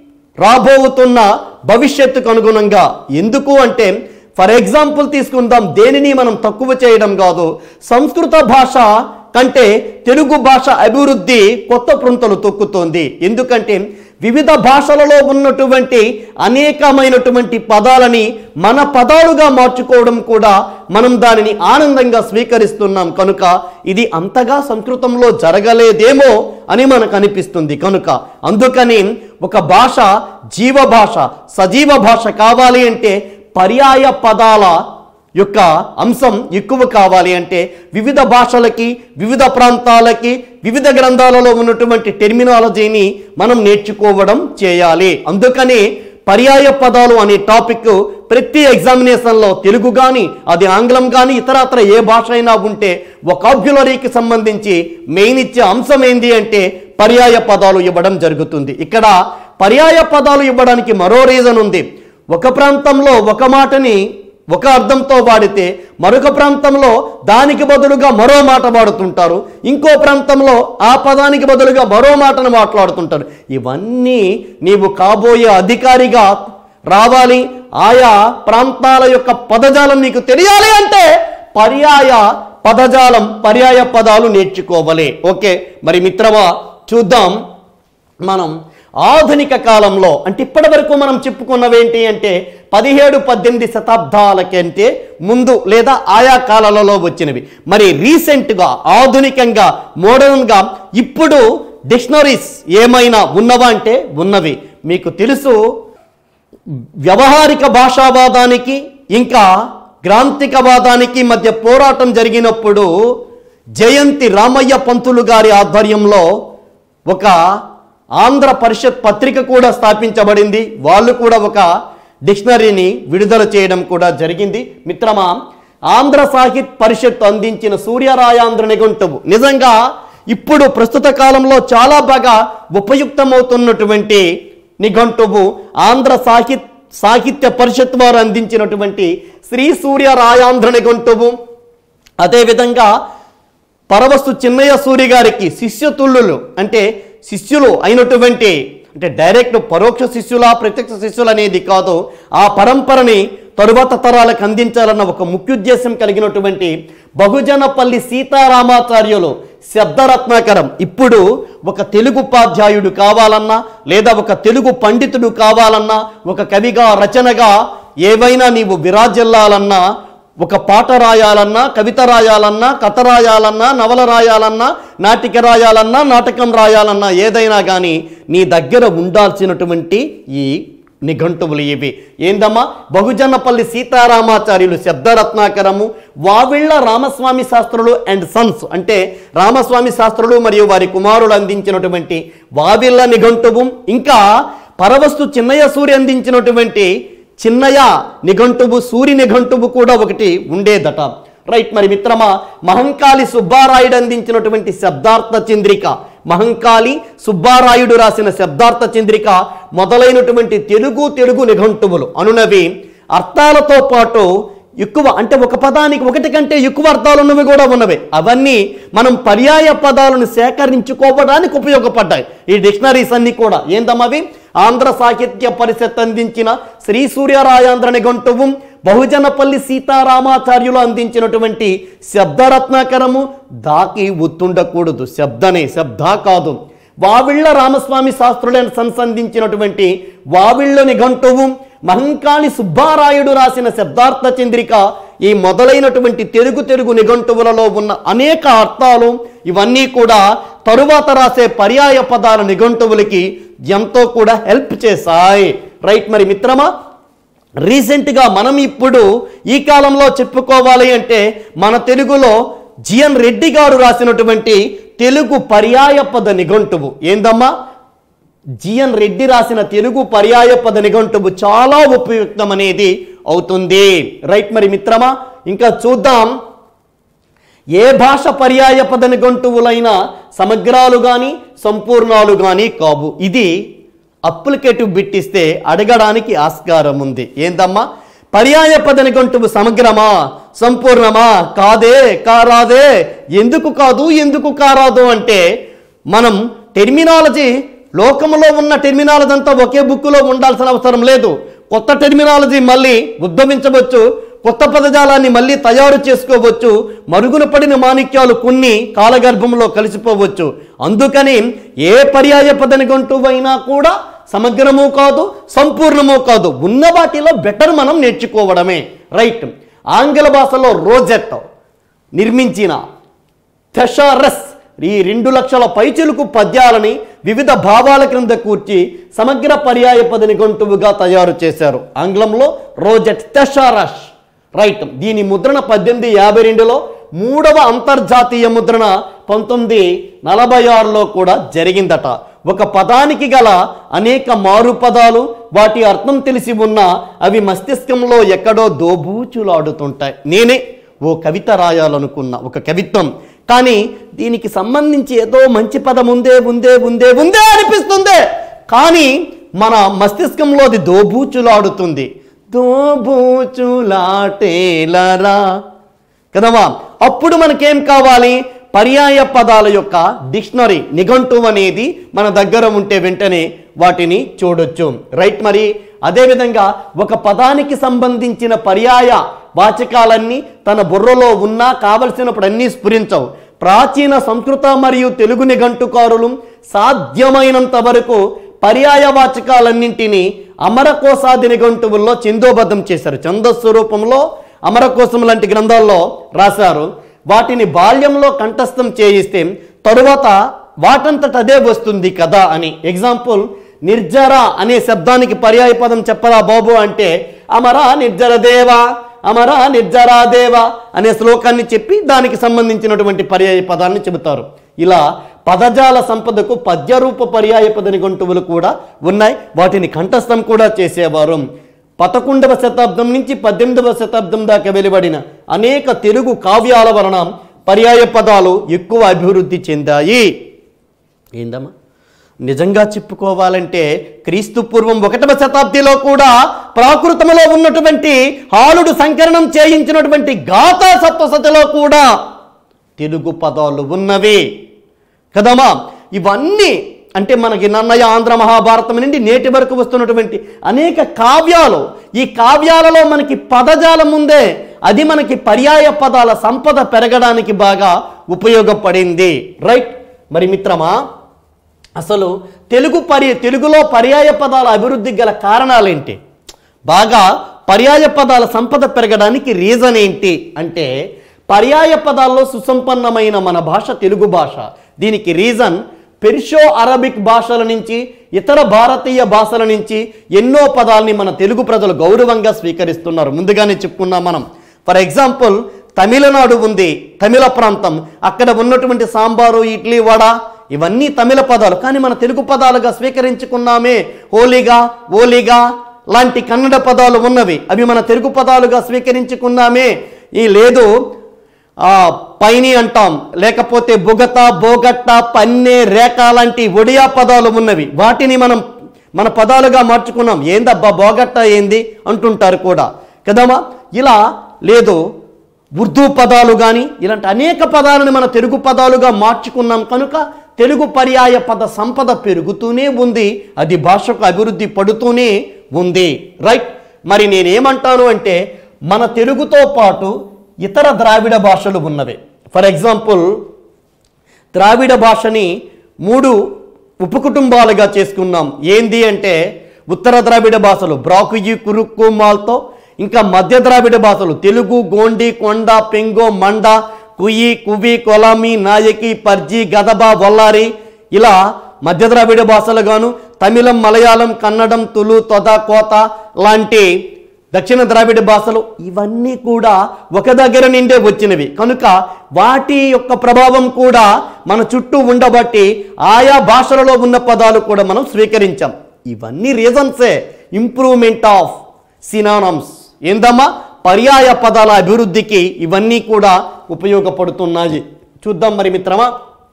రాబోతున్న భవిష్యత్తుకు అనుగుణంగా ఎందుకు అంటే ఫర్ ఎగ్జాంపుల్ తీసుకుందాం దేనిని మనం తక్కువ చేయడం కాదు సంస్కృత భాష కంటే తెలుగు భాష అభివృద్ధి కొత్త పృంతలు తొక్కుతోంది ఎందుకంటే వివిధ భాషలలో ఉన్నటువంటి అనేకమైనటువంటి పదాలని మన పదాలుగా మార్చుకోవడం కూడా మనం దానిని ఆనందంగా స్వీకరిస్తున్నాం కనుక ఇది అంతగా సంస్కృతంలో జరగలేదేమో అని మనకు అనిపిస్తుంది కనుక అందుకని ఒక భాష జీవ భాష సజీవ భాష కావాలి అంటే పర్యాయ పదాల యొక్క అంశం ఎక్కువ కావాలి అంటే వివిధ భాషలకి వివిధ ప్రాంతాలకి వివిధ గ్రంథాలలో ఉన్నటువంటి టెర్మినాలజీని మనం నేర్చుకోవడం చేయాలి అందుకని పర్యాయ పదాలు అనే టాపిక్ ప్రతి ఎగ్జామినేషన్లో తెలుగు కానీ అది ఆంగ్లం కానీ ఇతరత్ర ఏ భాష అయినా ఉంటే వొకాబ్యులరీకి సంబంధించి మెయిన్ ఇచ్చే అంశం ఏంటి అంటే పర్యాయ పదాలు ఇవ్వడం జరుగుతుంది ఇక్కడ పర్యాయ పదాలు ఇవ్వడానికి మరో రీజన్ ఉంది ఒక ప్రాంతంలో ఒక మాటని ఒక అర్థంతో వాడితే మరొక ప్రాంతంలో దానికి బదులుగా మరో మాట వాడుతుంటారు ఇంకో ప్రాంతంలో ఆ పదానికి బదులుగా మరో మాటను మాట్లాడుతుంటారు ఇవన్నీ నీవు కాబోయే అధికారిగా రావాలి ఆయా ప్రాంతాల యొక్క పదజాలం నీకు తెలియాలి అంటే పర్యాయ పదజాలం పర్యాయ పదాలు నేర్చుకోవాలి ఓకే మరి మిత్రమా చూద్దాం మనం ఆధునిక కాలంలో అంటే ఇప్పటి వరకు మనం చెప్పుకున్నవేంటి అంటే పదిహేడు పద్దెనిమిది శతాబ్దాల కంటే ముందు లేదా ఆయా కాలాలలో వచ్చినవి మరి రీసెంట్గా ఆధునికంగా మోడర్న్గా ఇప్పుడు డిక్షనరీస్ ఏమైనా ఉన్నవా అంటే ఉన్నవి మీకు తెలుసు వ్యవహారిక భాషావాదానికి ఇంకా గ్రాంతికవాదానికి మధ్య పోరాటం జరిగినప్పుడు జయంతి రామయ్య పంతులు గారి ఆధ్వర్యంలో ఒక ఆంధ్ర పరిషత్ పత్రిక కూడా స్థాపించబడింది వాళ్ళు కూడా ఒక డిక్షనరీని విడుదల చేయడం కూడా జరిగింది మిత్రమా ఆంధ్ర సాహిత్ పరిషత్ అందించిన సూర్యరాయాంధ్ర నిఘంటువు నిజంగా ఇప్పుడు ప్రస్తుత కాలంలో చాలా బాగా ఉపయుక్తమవుతున్నటువంటి నిఘంటువు ఆంధ్ర సాహిత్ సాహిత్య పరిషత్ వారు అందించినటువంటి శ్రీ సూర్య రాయాంధ్ర నిఘంటువు అదేవిధంగా పరవస్తు చిన్నయ్య సూరి గారికి శిష్యతుల్యులు అంటే శిష్యులు అయినటువంటి అంటే డైరెక్ట్ పరోక్ష శిష్యుల ప్రత్యక్ష శిష్యులు అనేది కాదు ఆ పరంపరని తరువాత తరాలకు అందించాలన్న ఒక ముఖ్యోద్దేశం కలిగినటువంటి బహుజనపల్లి సీతారామాచార్యులు శబ్దరత్నాకరం ఇప్పుడు ఒక తెలుగు ఉపాధ్యాయుడు కావాలన్నా లేదా ఒక తెలుగు పండితుడు కావాలన్నా ఒక కవిగా రచనగా ఏవైనా నీవు విరాజిల్లాలన్నా ఒక పాట రాయాలన్నా కవిత రాయాలన్నా కథ రాయాలన్నా నవల రాయాలన్నా నాటిక రాయాలన్నా నాటకం రాయాలన్నా ఏదైనా కానీ నీ దగ్గర ఉండాల్సినటువంటి ఈ నిఘంటువులు ఇవి ఏందమ్మా బహుజనపల్లి సీతారామాచార్యులు శబ్దరత్నాకరము వావిళ్ళ రామస్వామి శాస్త్రులు అండ్ సన్స్ అంటే రామస్వామి శాస్త్రులు మరియు వారి కుమారులు అందించినటువంటి వావిళ్ళ నిఘంటువు ఇంకా పరవస్తు చిన్నయ్య సూర్య అందించినటువంటి చిన్నయ్య నిఘంటువు సూరి నిఘంటువు కూడా ఒకటి ఉండేదట రైట్ మరి మిత్రమా మహంకాళి సుబ్బారాయుడు అందించినటువంటి శబ్దార్థ చంద్రిక మహంకాళి సుబ్బారాయుడు రాసిన శబ్దార్థ చంద్రిక మొదలైనటువంటి తెలుగు తెలుగు నిఘంటువులు అనునవి అర్థాలతో పాటు ఎక్కువ అంటే ఒక పదానికి ఒకటి కంటే ఎక్కువ అర్థాలు ఉన్నవి కూడా ఉన్నవి అవన్నీ మనం పర్యాయ పదాలను సేకరించుకోవడానికి ఉపయోగపడ్డాయి ఈ డిక్షనరీస్ అన్ని కూడా ఏందమ్మవి ఆంధ్ర సాహిత్య పరిషత్ అందించిన శ్రీ సూర్యరాయాంధ్ర నిఘంటువు బహుజనపల్లి సీతారామాచార్యులు అందించినటువంటి శబ్దరత్నాకరము దాకి ఒత్తుండకూడదు శబ్దనే శబ్ద కాదు వావిళ్ళ రామస్వామి శాస్త్రులను సంసంధించినటువంటి వావిళ్ళ నిఘంటువు మహంకాళి సుబ్బారాయుడు రాసిన శబ్దార్థ చంద్రిక ఈ మొదలైనటువంటి తెలుగు తెలుగు నిఘంటువులలో ఉన్న అనేక అర్థాలు ఇవన్నీ కూడా తరువాత రాసే పర్యాయ పదాల నిఘంటువులకి ఎంతో కూడా హెల్ప్ చేశాయి రైట్ మరి మిత్రమా రీసెంట్గా మనం ఇప్పుడు ఈ కాలంలో చెప్పుకోవాలి అంటే మన తెలుగులో జిఎన్ రెడ్డి గారు రాసినటువంటి తెలుగు పర్యాయ పద నిఘంటువు ఏందమ్మా జిఎన్ రెడ్డి రాసిన తెలుగు పర్యాయ పద నిఘంటువు చాలా ఉపయుక్తం అనేది అవుతుంది రైట్ మరి మిత్రమా ఇంకా చూద్దాం ఏ భాష పర్యాయ పద నిఘంటువులైన సమగ్రాలు కానీ సంపూర్ణాలు కానీ కావు ఇది అప్లికేటివ్ బిట్ ఇస్తే అడగడానికి ఆస్కారం ఉంది ఏందమ్మా పర్యాయ పద నిఘంటువు సమగ్రమా సంపూర్ణమా కాదే కారాదే ఎందుకు కాదు ఎందుకు కారాదు అంటే మనం టెర్మినాలజీ లోకంలో ఉన్న టెర్మినాలజీ అంతా ఒకే బుక్కులో ఉండాల్సిన అవసరం లేదు కొత్త టెర్మినాలజీ మళ్ళీ ఉద్భవించవచ్చు కొత్త పదజాలాన్ని మళ్ళీ తయారు చేసుకోవచ్చు మరుగున పడిన మాణిక్యాలు కొన్ని కాలగర్భంలో కలిసిపోవచ్చు అందుకని ఏ పర్యాయ పదనిగంటువైనా కూడా సమగ్రము కాదు సంపూర్ణము కాదు ఉన్న వాటిలో బెటర్ మనం నేర్చుకోవడమే రైట్ ఆంగ్ల భాషలో రోజెట్ నిర్మించిన థెషారస్ ఈ రెండు లక్షల పైచిలుకు పద్యాలని వివిధ భావాల క్రింద కూర్చి సమగ్ర పర్యాయ పద నిఘంటువుగా తయారు చేశారు ఆంగ్లంలో రోజెట్ థెషారస్ రైట్ దీని ముద్రణ పద్దెనిమిది యాభై రెండులో మూడవ అంతర్జాతీయ ముద్రణ పంతొమ్మిది నలభై ఆరులో కూడా జరిగిందట ఒక పదానికి గల అనేక మారు పదాలు వాటి అర్థం తెలిసి ఉన్నా అవి మస్తిష్కంలో ఎక్కడో దోబూచులాడుతుంటాయి నేనే ఓ కవిత రాయాలనుకున్న ఒక కవిత్వం కానీ దీనికి సంబంధించి ఏదో మంచి పదం ఉందే ఉందే ఉందే ఉందే అనిపిస్తుంది కానీ మన మస్తిష్కంలో అది దోబూచులాడుతుంది దోబూచులాటేలరా కదవా అప్పుడు మనకేం కావాలి పర్యాయ పదాల యొక్క డిక్షనరీ నిఘంటువు అనేది మన దగ్గర ఉంటే వెంటనే వాటిని చూడొచ్చు రైట్ మరి అదేవిధంగా ఒక పదానికి సంబంధించిన పర్యాయ వాచకాలన్నీ తన బుర్రలో ఉన్నా కావలసినప్పుడు అన్నీ స్ఫురించవు ప్రాచీన సంస్కృత మరియు తెలుగు నిఘంటుకారులు సాధ్యమైనంత వరకు పర్యాయ వాచకాలన్నింటినీ అమరకోశాది నిఘంటువుల్లో చిందోబద్ధం చేశారు ఛందస్సు రూపంలో అమరకోశం లాంటి గ్రంథాల్లో రాశారు వాటిని బాల్యంలో కంఠస్థం చేయిస్తే తరువాత వాటంతట అదే వస్తుంది కదా అని ఎగ్జాంపుల్ నిర్జర అనే శబ్దానికి పర్యాయ పదం చెప్పరా బాబు అంటే అమరా నిర్జర దేవా అమరా నిర్జరా దేవా అనే శ్లోకాన్ని చెప్పి దానికి సంబంధించినటువంటి పర్యాయ పదాన్ని చెబుతారు ఇలా పదజాల సంపదకు పద్యరూప పర్యాయ పద నిఘంటువులు కూడా ఉన్నాయి వాటిని కంఠస్థం కూడా చేసేవారు పదకొండవ శతాబ్దం నుంచి పద్దెనిమిదవ శతాబ్దం దాకా వెలువడిన అనేక తెలుగు కావ్యాల వలన పర్యాయ పదాలు ఎక్కువ అభివృద్ధి చెందాయి ఏందమ్మా నిజంగా చెప్పుకోవాలంటే క్రీస్తు పూర్వం ఒకటవ శతాబ్దిలో కూడా ప్రాకృతములో ఉన్నటువంటి హాలుడు సంకలనం చేయించినటువంటి గాథా సప్తసతిలో కూడా తెలుగు పదాలు ఉన్నవి కదమ్మా ఇవన్నీ అంటే మనకి నన్నయ ఆంధ్ర మహాభారతం నుండి నేటి వరకు వస్తున్నటువంటి అనేక కావ్యాలు ఈ కావ్యాలలో మనకి పదజాలం ఉందే అది మనకి పర్యాయ పదాల సంపద పెరగడానికి బాగా ఉపయోగపడింది రైట్ మరి మిత్రమా అసలు తెలుగు పరి తెలుగులో పర్యాయ పదాల అభివృద్ధికి గల కారణాలేంటి బాగా పర్యాయ పదాల సంపద పెరగడానికి రీజన్ ఏంటి అంటే పర్యాయ పదాల్లో సుసంపన్నమైన మన భాష తెలుగు భాష దీనికి రీజన్ పెర్షో అరబిక్ భాషల నుంచి ఇతర భారతీయ భాషల నుంచి ఎన్నో పదాలని మన తెలుగు ప్రజలు గౌరవంగా స్వీకరిస్తున్నారు ముందుగానే చెప్పుకున్నాం మనం ఫర్ ఎగ్జాంపుల్ తమిళనాడు ఉంది తమిళ ప్రాంతం అక్కడ ఉన్నటువంటి సాంబారు ఇడ్లీ వడ ఇవన్నీ తమిళ పదాలు కానీ మన తెలుగు పదాలుగా స్వీకరించుకున్నామే హోలీగా ఓలిగా లాంటి కన్నడ పదాలు ఉన్నవి అవి మన తెలుగు పదాలుగా స్వీకరించుకున్నామే ఈ లేదు ఆ పైని అంటాం లేకపోతే బుగత బోగట్ట పన్నె రేఖ లాంటి ఒడియా పదాలు ఉన్నవి వాటిని మనం మన పదాలుగా మార్చుకున్నాం ఏందబ్బా బోగట్ట ఏంది అంటుంటారు కూడా కదమ్మా ఇలా లేదు ఉర్దూ పదాలు కానీ ఇలాంటి అనేక పదాలను మన తెలుగు పదాలుగా మార్చుకున్నాం కనుక తెలుగు పర్యాయ పద సంపద పెరుగుతూనే ఉంది అది భాషకు అభివృద్ధి పడుతూనే ఉంది రైట్ మరి నేనేమంటాను అంటే మన తెలుగుతో పాటు ఇతర ద్రావిడ భాషలు ఉన్నవి ఫర్ ఎగ్జాంపుల్ ద్రావిడ భాషని మూడు ఉపకుటుంబాలుగా చేసుకున్నాం ఏంది అంటే ఉత్తర ద్రావిడ భాషలు బ్రాకుయి కురుక్కు మాల్తో ఇంకా మధ్య ద్రావిడ భాషలు తెలుగు గోండి కొండ పెంగో మండ కుయి కువి కొలామి నాయకి పర్జి గదబ వల్లారి ఇలా మధ్య ద్రావిడ భాషలు గాను తమిళం మలయాళం కన్నడం తులు తొద కోత లాంటి దక్షిణ ద్రావిడ భాషలు ఇవన్నీ కూడా ఒక దగ్గర నుండే వచ్చినవి కనుక వాటి యొక్క ప్రభావం కూడా మన చుట్టూ ఉండబట్టి ఆయా భాషలలో ఉన్న పదాలు కూడా మనం స్వీకరించాం ఇవన్నీ రీజన్సే ఇంప్రూవ్మెంట్ ఆఫ్ సినానమ్స్ ఏందమ్మా పర్యాయ పదాల అభివృద్ధికి ఇవన్నీ కూడా ఉపయోగపడుతున్నాయి చూద్దాం మరి మిత్రమా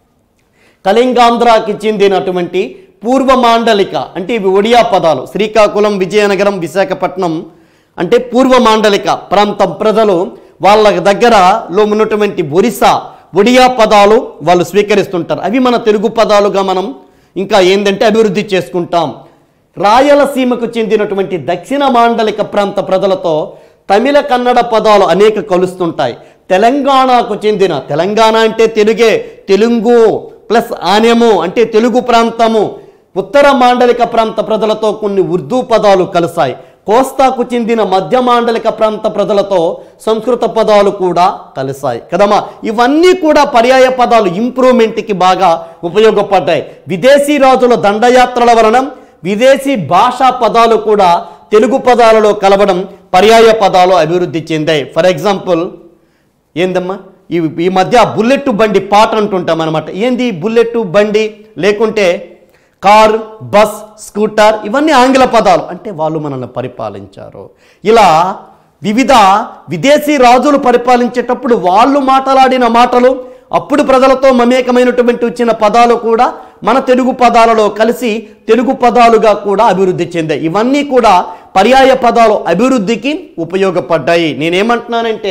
కళింగాంధ్రాకి చెందినటువంటి పూర్వ మాండలిక అంటే ఇవి ఒడియా పదాలు శ్రీకాకుళం విజయనగరం విశాఖపట్నం అంటే పూర్వ మాండలిక ప్రాంతం ప్రజలు వాళ్ళ దగ్గరలో ఉన్నటువంటి ఒరిస్సా ఒడియా పదాలు వాళ్ళు స్వీకరిస్తుంటారు అవి మన తెలుగు పదాలుగా మనం ఇంకా ఏంటంటే అభివృద్ధి చేసుకుంటాం రాయలసీమకు చెందినటువంటి దక్షిణ మాండలిక ప్రాంత ప్రజలతో తమిళ కన్నడ పదాలు అనేక కలుస్తుంటాయి తెలంగాణకు చెందిన తెలంగాణ అంటే తెలుగే తెలుగు ప్లస్ ఆన్యము అంటే తెలుగు ప్రాంతము ఉత్తర మాండలిక ప్రాంత ప్రజలతో కొన్ని ఉర్దూ పదాలు కలిసాయి కోస్తాకు చెందిన మధ్య మాండలిక ప్రాంత ప్రజలతో సంస్కృత పదాలు కూడా కలిసాయి కదమ్మా ఇవన్నీ కూడా పర్యాయ పదాలు ఇంప్రూవ్మెంట్కి బాగా ఉపయోగపడ్డాయి విదేశీ రాజుల దండయాత్రల వలన విదేశీ భాషా పదాలు కూడా తెలుగు పదాలలో కలవడం పర్యాయ పదాలు అభివృద్ధి చెందాయి ఫర్ ఎగ్జాంపుల్ ఏందమ్మా ఈ ఈ మధ్య బుల్లెట్ బండి పాట అంటుంటాం అనమాట ఏంది బుల్లెట్ బండి లేకుంటే కార్ బస్ స్కూటర్ ఇవన్నీ ఆంగ్ల పదాలు అంటే వాళ్ళు మనల్ని పరిపాలించారు ఇలా వివిధ విదేశీ రాజులు పరిపాలించేటప్పుడు వాళ్ళు మాట్లాడిన మాటలు అప్పుడు ప్రజలతో మమేకమైనటువంటి వచ్చిన పదాలు కూడా మన తెలుగు పదాలలో కలిసి తెలుగు పదాలుగా కూడా అభివృద్ధి చెందాయి ఇవన్నీ కూడా పర్యాయ పదాలు అభివృద్ధికి ఉపయోగపడ్డాయి నేనేమంటున్నానంటే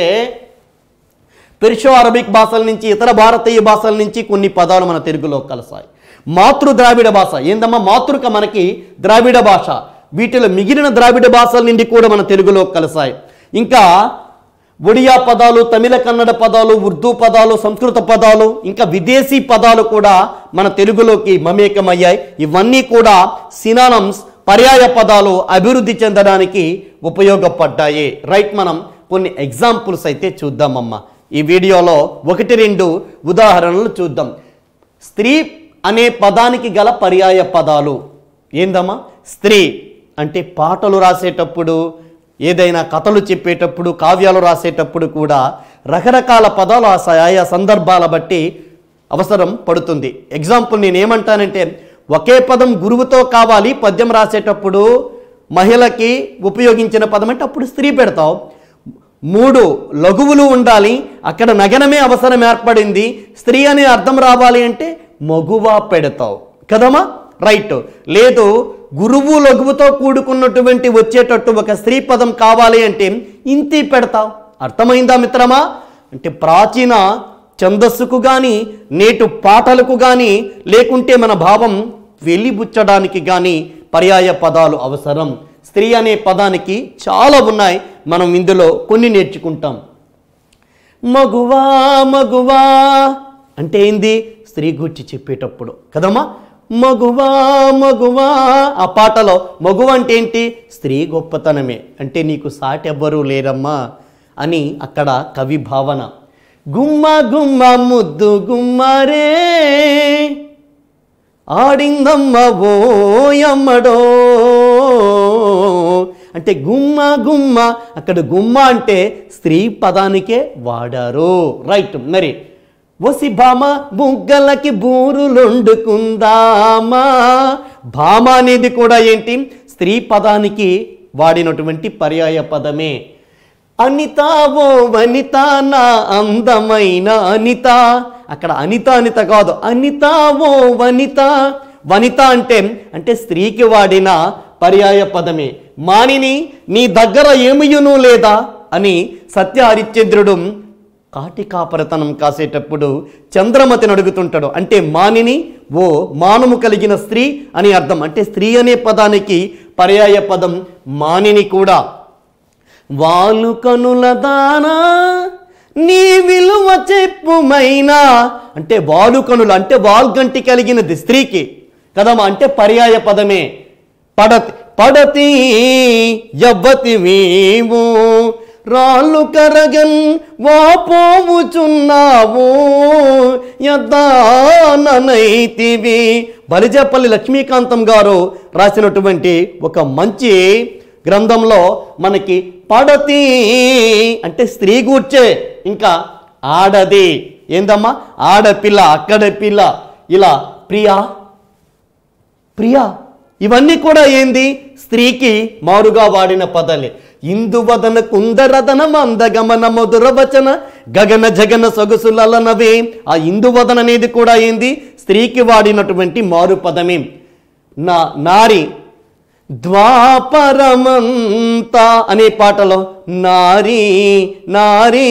పెర్షో అరబిక్ భాషల నుంచి ఇతర భారతీయ భాషల నుంచి కొన్ని పదాలు మన తెలుగులో కలిసాయి మాతృ ద్రావిడ భాష ఏందమ్మా మాతృక మనకి ద్రావిడ భాష వీటిలో మిగిలిన ద్రావిడ భాషల నుండి కూడా మన తెలుగులో కలిసాయి ఇంకా ఒడియా పదాలు తమిళ కన్నడ పదాలు ఉర్దూ పదాలు సంస్కృత పదాలు ఇంకా విదేశీ పదాలు కూడా మన తెలుగులోకి మమేకమయ్యాయి ఇవన్నీ కూడా సినానమ్స్ పర్యాయ పదాలు అభివృద్ధి చెందడానికి ఉపయోగపడ్డాయి రైట్ మనం కొన్ని ఎగ్జాంపుల్స్ అయితే చూద్దామమ్మా ఈ వీడియోలో ఒకటి రెండు ఉదాహరణలు చూద్దాం స్త్రీ అనే పదానికి గల పర్యాయ పదాలు ఏందమ్మా స్త్రీ అంటే పాటలు రాసేటప్పుడు ఏదైనా కథలు చెప్పేటప్పుడు కావ్యాలు రాసేటప్పుడు కూడా రకరకాల పదాలు ఆ స- ఆయా సందర్భాల బట్టి అవసరం పడుతుంది ఎగ్జాంపుల్ నేను ఏమంటానంటే ఒకే పదం గురువుతో కావాలి పద్యం రాసేటప్పుడు మహిళకి ఉపయోగించిన పదం అంటే అప్పుడు స్త్రీ పెడతావు మూడు లఘువులు ఉండాలి అక్కడ నగనమే అవసరం ఏర్పడింది స్త్రీ అనే అర్థం రావాలి అంటే మగువ పెడతావు కదమ్మా రైట్ లేదు గురువు లఘువుతో కూడుకున్నటువంటి వచ్చేటట్టు ఒక స్త్రీ పదం కావాలి అంటే ఇంతి పెడతావు అర్థమైందా మిత్రమా అంటే ప్రాచీన ఛందస్సుకు కానీ నేటు పాటలకు కానీ లేకుంటే మన భావం వెలిబుచ్చడానికి కానీ పర్యాయ పదాలు అవసరం స్త్రీ అనే పదానికి చాలా ఉన్నాయి మనం ఇందులో కొన్ని నేర్చుకుంటాం మగువా మగువా అంటే ఏంది స్త్రీ గురించి చెప్పేటప్పుడు కదమ్మా మగువా మగువా ఆ పాటలో మగువ అంటే ఏంటి స్త్రీ గొప్పతనమే అంటే నీకు సాటి ఎవ్వరూ లేరమ్మా అని అక్కడ కవి భావన గుమ్మ గుమ్మ ముద్దు గుమ్మరే ఆడిందమ్మ ఓయమ్మడో అంటే గుమ్మ గుమ్మ అక్కడ గుమ్మ అంటే స్త్రీ పదానికే వాడారు రైట్ మరి ఒసి భామ బుగ్గలకి బూరులొండుకుందామా భామ అనేది కూడా ఏంటి స్త్రీ పదానికి వాడినటువంటి పర్యాయ పదమే అనిత ఓ వనిత నా అందమైన అనిత అక్కడ అనిత అనిత కాదు అనిత ఓ వనిత వనిత అంటే అంటే స్త్రీకి వాడిన పర్యాయ పదమే మానిని నీ దగ్గర ఏమియును లేదా అని సత్య హరిశ్చంద్రుడు కాటి కాపరతనం కాసేటప్పుడు చంద్రమతిని అడుగుతుంటాడు అంటే మానిని ఓ మానము కలిగిన స్త్రీ అని అర్థం అంటే స్త్రీ అనే పదానికి పర్యాయ పదం మానిని కూడా వాలు కనుల దానా నీ విలువ చెప్పుమైనా అంటే వాలు కనులు అంటే వాల్గంటి కలిగినది స్త్రీకి కదమ్మా అంటే పర్యాయ పదమే పడతి పడతి యవ్వతి వీవు రాళ్ళు కరగన్ వాపోవుచున్నావు యద్దాననైతివి బలిజపల్లి లక్ష్మీకాంతం గారు రాసినటువంటి ఒక మంచి గ్రంథంలో మనకి పడతి అంటే స్త్రీ గూర్చే ఇంకా ఆడది ఏందమ్మా ఆడపిల్ల అక్కడ పిల్ల ఇలా ప్రియా ప్రియా ఇవన్నీ కూడా ఏంది స్త్రీకి మారుగా వాడిన పదాలే ఇందువదన కుందరదన మందగమన మధుర వచన గగన జగన సొగసులనవే ఆ ఇందువదన అనేది కూడా ఏంది స్త్రీకి వాడినటువంటి మారు పదమే నా నారి ద్వాపరమంత అనే పాటలో నారీ నారీ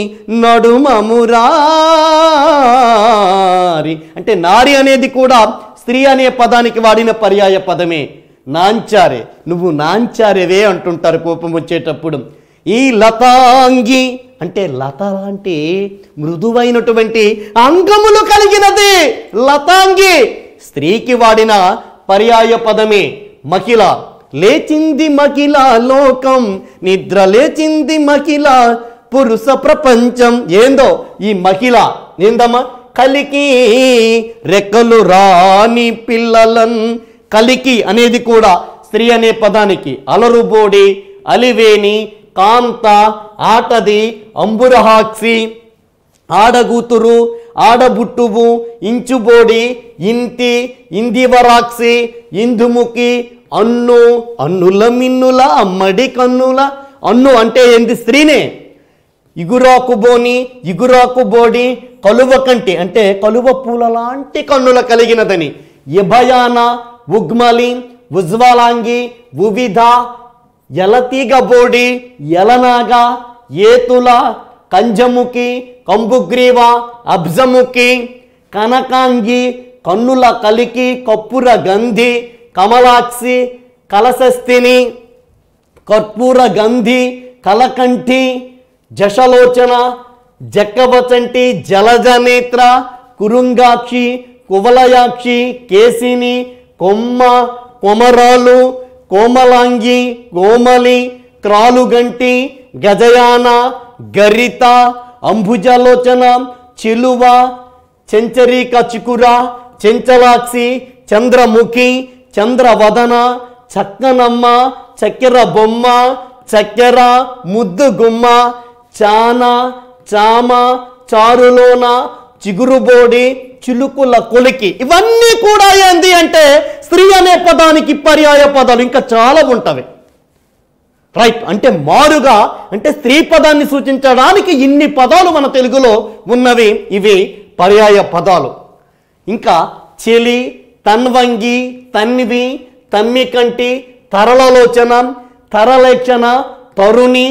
నడుమమురారి అంటే నారి అనేది కూడా స్త్రీ అనే పదానికి వాడిన పర్యాయ పదమే నాంచారే నువ్వు నాంచారేవే అంటుంటారు కోపం వచ్చేటప్పుడు ఈ లతాంగి అంటే లత లాంటి మృదువైనటువంటి అంగములు కలిగినది లతాంగి స్త్రీకి వాడిన పర్యాయ పదమే మహిళ లేచింది మహిళ లోకం నిద్ర లేచింది మహిళ పురుష ప్రపంచం ఏందో ఈ మహిళ ఏందమ్మా కలికి రెక్కలు రాని పిల్లలన్ కలికి అనేది కూడా స్త్రీ అనే పదానికి అలరుబోడి అలివేని కాంత ఆటది అంబురహాక్సి ఆడగూతురు ఆడబుట్టువు ఇంచుబోడి ఇంటి ఇందివరాక్సి ఇందుముఖి అన్ను అన్నుల మిన్నుల అమ్మడి కన్నుల అన్ను అంటే ఏంది స్త్రీనే ఇగురాకు బోని ఇగురాకు బోడి కలువ కంటి అంటే కలువ పూల లాంటి కన్నుల కలిగినదని యభయాన ఉగ్మలి ఉజ్వలాంగి ఉవిధ ఎలతీగ బోడి ఎలనాగ ఏతుల కంజముఖి కంబుగ్రీవ అబ్జముఖి కనకాంగి కన్నుల కలికి కప్పుర గంధి కమలాక్షి కలశస్థిని కర్పూర గంధి కలకంఠి జషలోచన జక్కవచంటి జలజనేత్ర కురుంగాక్షి కువలయాక్షి కేసిని కొమ్మ కొమరాలు కోమలాంగి కోమలి క్రాలుగంటి గజయాన గరిత అంబుజలోచన చిలువ చెంచరీక చికుర చెంచలాక్షి చంద్రముఖి చంద్రవదన చక్కనమ్మ చక్కెర బొమ్మ చక్కెర ముద్దు గుమ్మ చాన చామ చారులోన చిగురుబోడి చిలుకుల కొలికి ఇవన్నీ కూడా ఏంది అంటే స్త్రీ అనే పదానికి పర్యాయ పదాలు ఇంకా చాలా ఉంటవి రైట్ అంటే మారుగా అంటే స్త్రీ పదాన్ని సూచించడానికి ఇన్ని పదాలు మన తెలుగులో ఉన్నవి ఇవి పర్యాయ పదాలు ఇంకా చెలి తన్వంగి తన్వి తమ్మికంటి తరళలోచన తరలేక్షణ తరుణి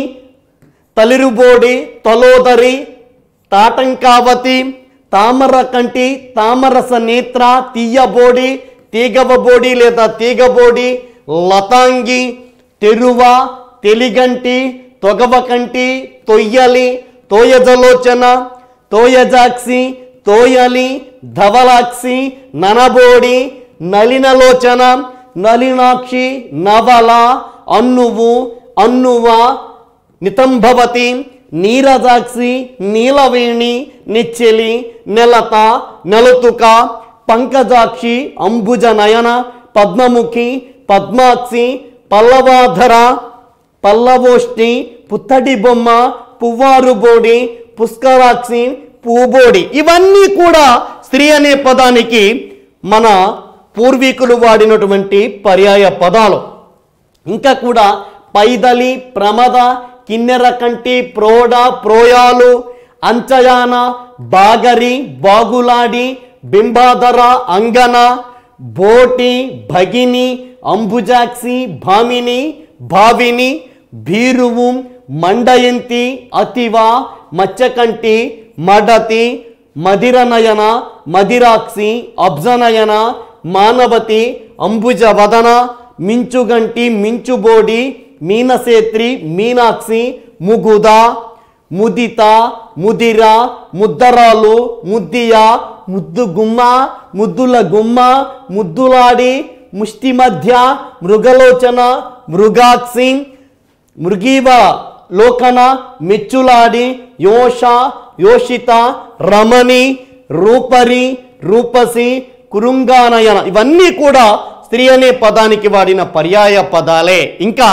తలిరుబోడి తలోదరి తాటంకావతి తామర కంటి తామరస నేత్ర తీయబోడి తీగవబోడి లేదా తీగబోడి లతాంగి తెరువ తెలిగంటి తొగవకంటి తొయ్యలి తోయజలోచన తోయజాక్సి తోయలి ధవలాక్సి ననబోడి నలినలోచన నలినాక్షి నవల అన్నువు అన్నువ నితంభవతి నీరజాక్షి నీలవేణి నిచ్చెలి నెలత నెలతుక పంకజాక్షి అంబుజ నయన పద్మముఖి పద్మాక్షి పల్లవాధర పల్లవోష్టి పుత్తడి బొమ్మ పువ్వారు బోడి పుష్కరాక్షి పూబోడి ఇవన్నీ కూడా స్త్రీ అనే పదానికి మన పూర్వీకులు వాడినటువంటి పర్యాయ పదాలు ఇంకా కూడా పైదలి ప్రమద కిన్నెర కంటి ప్రోడ ప్రోయాలు అంచయాన బాగరి బాగులాడి బింబాధర అంగన బోటి భగిని అంబుజాక్షి భామిని భావిని భీరువు మండయంతి అతివ మచ్చకంటి మడతి మదిరనయన మదిరాక్షి అబ్జనయన మానవతి అంబుజవదన మించుగంటి మించుబోడి మీనసేత్రి మీనాక్షి ముగుద ముదిత ముదిర ముద్దరాలు ముద్దియ ముద్దు గుమ్మ ముద్దుల గుమ్మ ముద్దులాడి ముష్టి మధ్య మృగలోచన మృగాక్షి మృగీవ లోకన మెచ్చులాడి యోష యోషిత రమణి రూపరి రూపసి కురుంగానయన ఇవన్నీ కూడా స్త్రీ అనే పదానికి వాడిన పర్యాయ పదాలే ఇంకా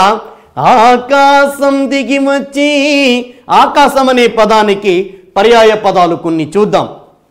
ఆకాశం దిగి వచ్చి ఆకాశం అనే పదానికి పర్యాయ పదాలు కొన్ని చూద్దాం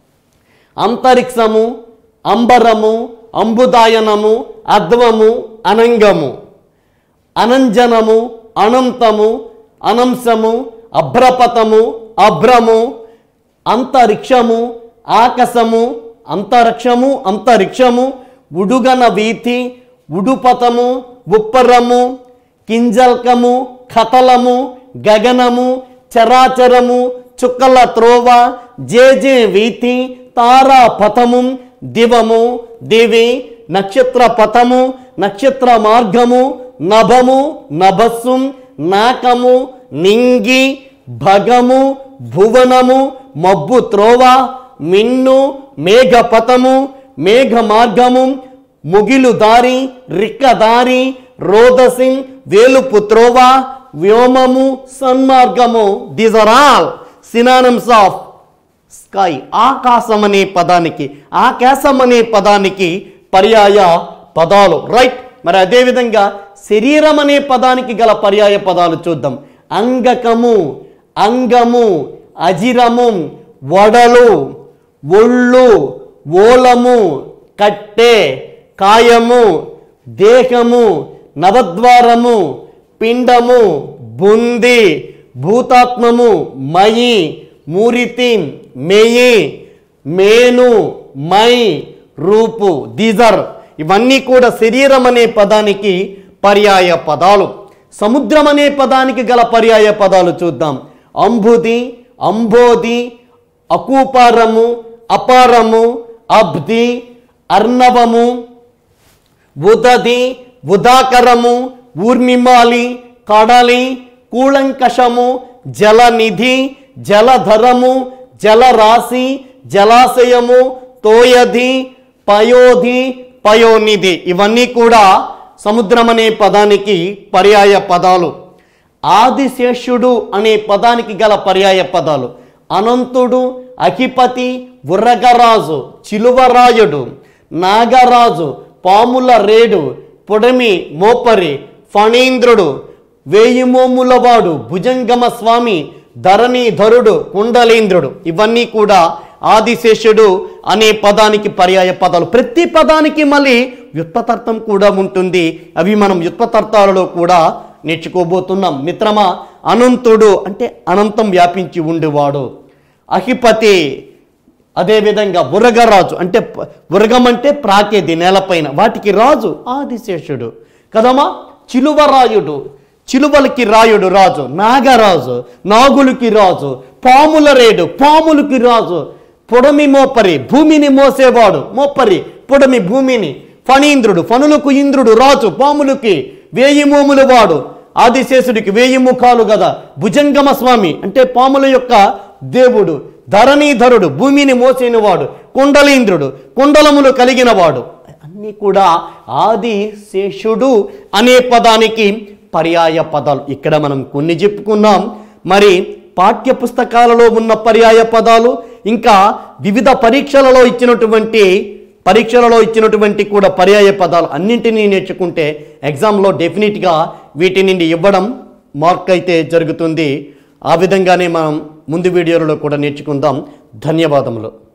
అంతరిక్షము అంబరము అంబుదాయనము అద్వము అనంగము అనంజనము అనంతము అనంశము అభ్రపతము అభ్రము అంతరిక్షము ఆకాశము అంతరిక్షము అంతరిక్షము ఉడుగన వీథి ఉడుపతము ఉప్పరము కింజల్కము కతలము గగనము చరాచరము చుక్కల త్రోవ జేజే వీథి తారా పథము దివము దివి నక్షత్ర పథము నక్షత్ర మార్గము నభము నభస్సు నాకము నింగి భగము భువనము మబ్బు త్రోవ మిన్ను మేఘపథము మేఘ మార్గము ముగిలు దారి రిక్క దారి రోదసి వేలుపు త్రోవ వ్యోమము సన్మార్గము these are all synonyms of sky ఆకాశం అనే పదానికి ఆకాశం అనే పదానికి పర్యాయ పదాలు రైట్ మరి అదేవిధంగా శరీరం అనే పదానికి గల పర్యాయ పదాలు చూద్దాం అంగకము అంగము అజిరము వడలు ఒళ్ళు ఓలము కట్టె కాయము దేహము నవద్వారము పిండము బుంది భూతాత్మము మయి మూరితి మేయి మేను మై రూపు దీజర్ ఇవన్నీ కూడా శరీరం అనే పదానికి పర్యాయ పదాలు సముద్రం అనే పదానికి గల పర్యాయ పదాలు చూద్దాం అంబుది అంబోది అకూపారము అపారము అబ్ది అర్ణవము ఉదది ఉదాకరము ఊర్మిమాలి కడలి కూళంకషము జలనిధి జలధరము జలరాశి జలాశయము తోయధి పయోధి పయోనిధి ఇవన్నీ కూడా సముద్రం అనే పదానికి పర్యాయ పదాలు ఆదిశేషుడు అనే పదానికి గల పర్యాయ పదాలు అనంతుడు అఖిపతి ఉర్రగరాజు చిలువరాయుడు నాగరాజు పాముల రేడు పొడమి మోపరి ఫణీంద్రుడు వేయిమోములవాడు భుజంగమ స్వామి ధరణీధరుడు కుండలేంద్రుడు ఇవన్నీ కూడా ఆదిశేషుడు అనే పదానికి పర్యాయ పదాలు ప్రతి పదానికి మళ్ళీ వ్యుత్పతార్థం కూడా ఉంటుంది అవి మనం వ్యుత్పతార్థాలలో కూడా నేర్చుకోబోతున్నాం మిత్రమా అనంతుడు అంటే అనంతం వ్యాపించి ఉండేవాడు అహిపతి అదేవిధంగా ఉరగరాజు అంటే ప- ఉరగం అంటే ప్రాకేది నేలపైన వాటికి రాజు ఆదిశేషుడు కదమ్మా చిలువరాయుడు చిలువలకి రాయుడు రాజు నాగరాజు నాగులకి రాజు పాముల రేడు పాములకి రాజు పొడమి మోపరి భూమిని మోసేవాడు మోపరి పొడమి భూమిని ఫణీంద్రుడు ఫణులకు ఇంద్రుడు రాజు పాములకి వేయి మోములు వాడు ఆదిశేషుడికి వేయి ముఖాలు గదా భుజంగమ స్వామి అంటే పాముల యొక్క దేవుడు ధరణీధరుడు భూమిని మోసేనివాడు కుండలీంద్రుడు కుండలములు కలిగినవాడు అన్నీ కూడా ఆది శేషుడు అనే పదానికి పర్యాయ పదాలు ఇక్కడ మనం కొన్ని చెప్పుకున్నాం మరి పాఠ్య పుస్తకాలలో ఉన్న పర్యాయ పదాలు ఇంకా వివిధ పరీక్షలలో ఇచ్చినటువంటి పరీక్షలలో ఇచ్చినటువంటి కూడా పర్యాయ పదాలు అన్నింటినీ నేర్చుకుంటే ఎగ్జామ్లో డెఫినెట్గా వీటి నుండి ఇవ్వడం మార్క్ అయితే జరుగుతుంది ఆ విధంగానే మనం ముందు వీడియోలలో కూడా నేర్చుకుందాం ధన్యవాదములు